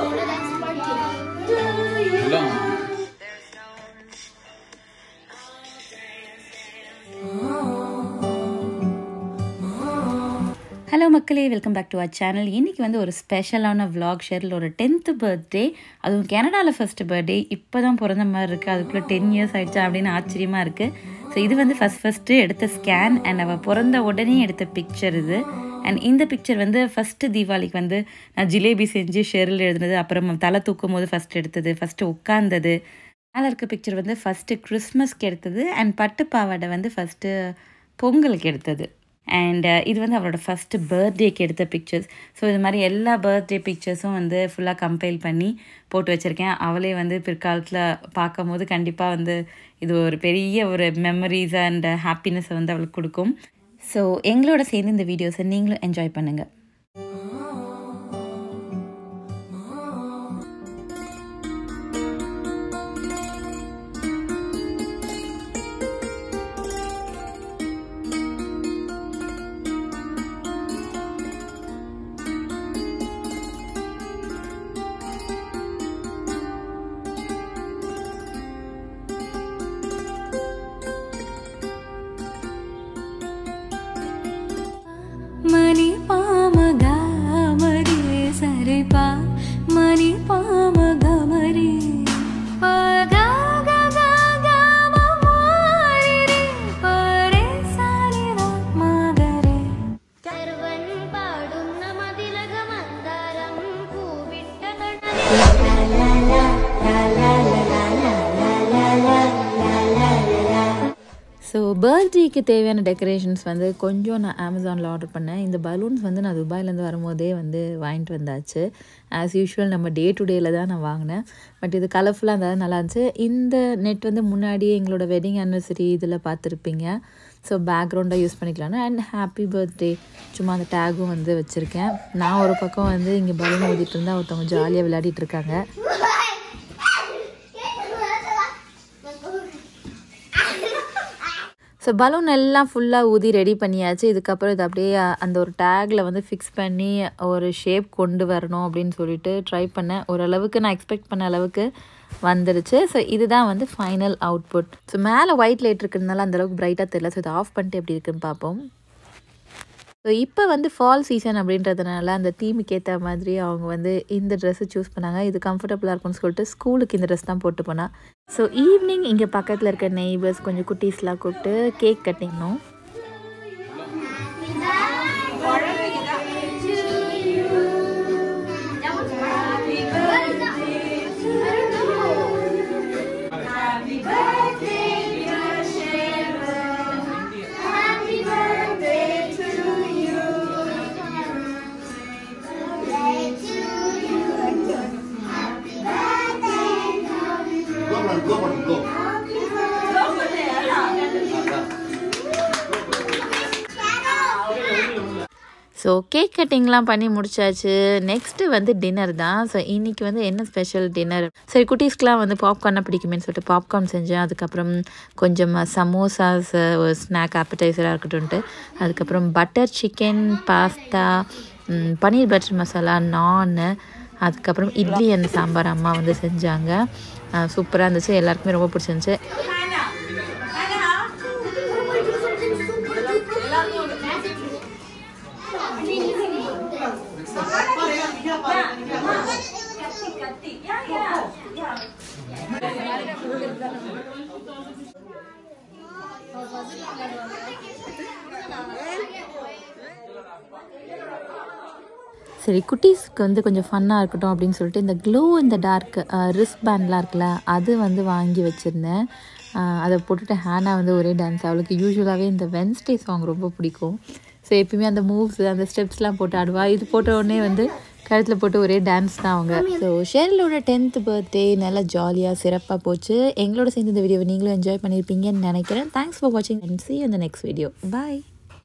எல்லாம் ஹலோ மக்களே welcome back to our channel இன்றைக்கி வந்து ஒரு ஸ்பெஷலான vlog ஷேரில் ஒரு டென்த்து பர்த்டே அதுவும் கனடாவில் ஃபஸ்ட்டு பர்த்டே இப்போ தான் பிறந்த மாதிரி இருக்குது அதுக்குள்ளே டென் இயர்ஸ் ஆயிடுச்சா அப்படின்னு ஆச்சரியமாக இருக்குது ஸோ இது வந்து ஃபஸ்ட் ஃபஸ்ட்டு எடுத்த ஸ்கேன் அண்ட் அவள் பிறந்த உடனே எடுத்த பிக்சர் இது அண்ட் இந்த பிக்சர் வந்து ஃபஸ்ட்டு தீபாவளிக்கு வந்து நான் ஜிலேபி செஞ்சு ஷெரில் எழுதுனது அப்புறம் தலை தூக்கும் போது ஃபஸ்ட் எடுத்தது ஃபஸ்ட்டு உட்காந்தது மேலே இருக்க பிக்சர் வந்து ஃபஸ்ட்டு கிறிஸ்மஸ்க்கு எடுத்தது அண்ட் பட்டு பாவாடை வந்து ஃபஸ்ட்டு பொங்கலுக்கு எடுத்தது அண்ட் இது வந்து அவரோட ஃபஸ்ட்டு பர்த்டேக்கு எடுத்த பிக்சர்ஸ் ஸோ இது மாதிரி எல்லா பர்த்டே பிக்சர்ஸும் வந்து ஃபுல்லாக கம்பைல் பண்ணி போட்டு வச்சுருக்கேன் அவளே வந்து பிற்காலத்தில் பார்க்கும் போது கண்டிப்பாக வந்து இது ஒரு பெரிய ஒரு மெமரிஸ் அண்ட் ஹாப்பினஸை வந்து அவளுக்கு கொடுக்கும் ஸோ எங்களோட சேர்ந்து இந்த வீடியோஸை நீங்களும் என்ஜாய் பண்ணுங்கள் மணி பாமகா மரி சரி பா மணி பாமகமரி பகா கா கா கா மரி பரே சரி மகரே സർവൻ പാടുന്ന മതിലക മന്ദാരം പൂവിട്ട ஸோ பர்த்டேக்கு தேவையான டெக்கரேஷன்ஸ் வந்து கொஞ்சம் நான் அமேசானில் ஆர்டர் பண்ணேன் இந்த பலூன்ஸ் வந்து நான் துபாயிலேருந்து வரும்போதே வந்து வாங்கிட்டு வந்தாச்சு ஆஸ் யூஷுவல் நம்ம டே டு டேயில் தான் நான் வாங்கினேன் பட் இது கலர்ஃபுல்லாக இருந்தாலும் நல்லா இருந்துச்சு இந்த நெட் வந்து முன்னாடியே எங்களோட வெட்டிங் ஆனிவர்சரி இதில் பார்த்துருப்பீங்க ஸோ பேக்ரவுண்டாக யூஸ் பண்ணிக்கலாம்னு அண்ட் ஹாப்பி பர்த்டே சும்மா அந்த டேகும் வந்து வச்சுருக்கேன் நான் ஒரு பக்கம் வந்து இங்கே பலூன் ஊதிட்டு இருந்தால் ஒருத்தவங்க ஜாலியாக விளையாடிட்டு இருக்காங்க ஸோ பலூன் எல்லாம் ஃபுல்லாக ஊதி ரெடி பண்ணியாச்சு இதுக்கப்புறம் இது அப்படியே அ- அந்த ஒரு டேக்கில் வந்து ஃபிக்ஸ் பண்ணி ஒரு ஷேப் கொண்டு வரணும் அப்படின்னு சொல்லிட்டு ட்ரை பண்ணேன் ஓரளவுக்கு நான் எக்ஸ்பெக்ட் பண்ண அளவுக்கு வந்துடுச்சு ஸோ இதுதான் வந்து ஃபைனல் அவுட்புட் ஸோ மேலே ஒயிட் லைட் இருக்கிறதுனால அந்தளவுக்கு பிரைட்டாக தெரியல ஸோ இதை ஆஃப் பண்ணிட்டு எப்படி இருக்குன்னு பார்ப்போம் ஸோ இப்போ வந்து ஃபால் சீசன் அப்படின்றதுனால அந்த தீமுக்கு ஏற்ற மாதிரி அவங்க வந்து இந்த ட்ரெஸ்ஸு சூஸ் பண்ணாங்க இது கம்ஃபர்டபுளாக இருக்கும்னு சொல்லிட்டு ஸ்கூலுக்கு இந்த ட்ரெஸ் தான் போட்டு போனா ஸோ ஈவினிங் இங்கே பக்கத்தில் இருக்க நெய்பர்ஸ் கொஞ்சம் குட்டீஸ்லாம் கூப்பிட்டு கேக் கட்டிங்கணும் Happy birthday to you. Birthday to you. Happy birthday Go, man, go, man, go. So cake கட்டிங்லாம் பண்ணி முடிச்சாச்சு நெக்ஸ்ட்டு வந்து டின்னர் தான் ஸோ இன்றைக்கி வந்து என்ன ஸ்பெஷல் டின்னர் சரி குட்டீஸ்க்குலாம் வந்து பாப்கார்னாக பிடிக்குமேன்னு சொல்லிட்டு பாப்கார்ன் செஞ்சேன் அதுக்கப்புறம் கொஞ்சம் சமோசாஸ் ஒரு ஸ்நாக் ஆப்படைசராக இருக்கட்டும்ன்ட்டு அதுக்கப்புறம் butter chicken pasta paneer butter masala naan அதுக்கப்புறம் இட்லி அண்ட் சாம்பார் அம்மா வந்து செஞ்சாங்க சூப்பராக இருந்துச்சு எல்லாருக்குமே ரொம்ப பிடிச்சிருந்துச்சு சரி குட்டீஸ்க்கு வந்து கொஞ்சம் ஃபன்னாக இருக்கட்டும் அப்படின்னு சொல்லிட்டு இந்த க்ளோ இந்த டார்க் ரிஸ்க் பேண்ட்லாம் இருக்குல்ல அது வந்து வாங்கி வச்சுருந்தேன் அஹ், அதை போட்டுட்டு ஹேனா வந்து ஒரே டான்ஸ் அவளுக்கு யூஸ்வலாகவே இந்த வென்ஸ்டே சாங் ரொம்ப பிடிக்கும் ஸோ எப்பயுமே அந்த மூவ்ஸ் அந்த ஸ்டெப்ஸ்லாம் போட்டு ஆடுவா இது போட்ட உடனே வந்து கழுத்தில் போட்டு ஒரே டான்ஸ் தான் அவங்க ஸோ ஷேரலோட டென்த் பர்த்டே நல்லா ஜாலியாக சிறப்பாக போச்சு எங்களோட சேர்ந்து இந்த வீடியோவை நீங்களும் என்ஜாய் பண்ணியிருப்பீங்கன்னு நினைக்கிறேன் தேங்க்ஸ் ஃபார் வாட்சிங் அண்ட் சி அந்த நெக்ஸ்ட் வீடியோ பாய்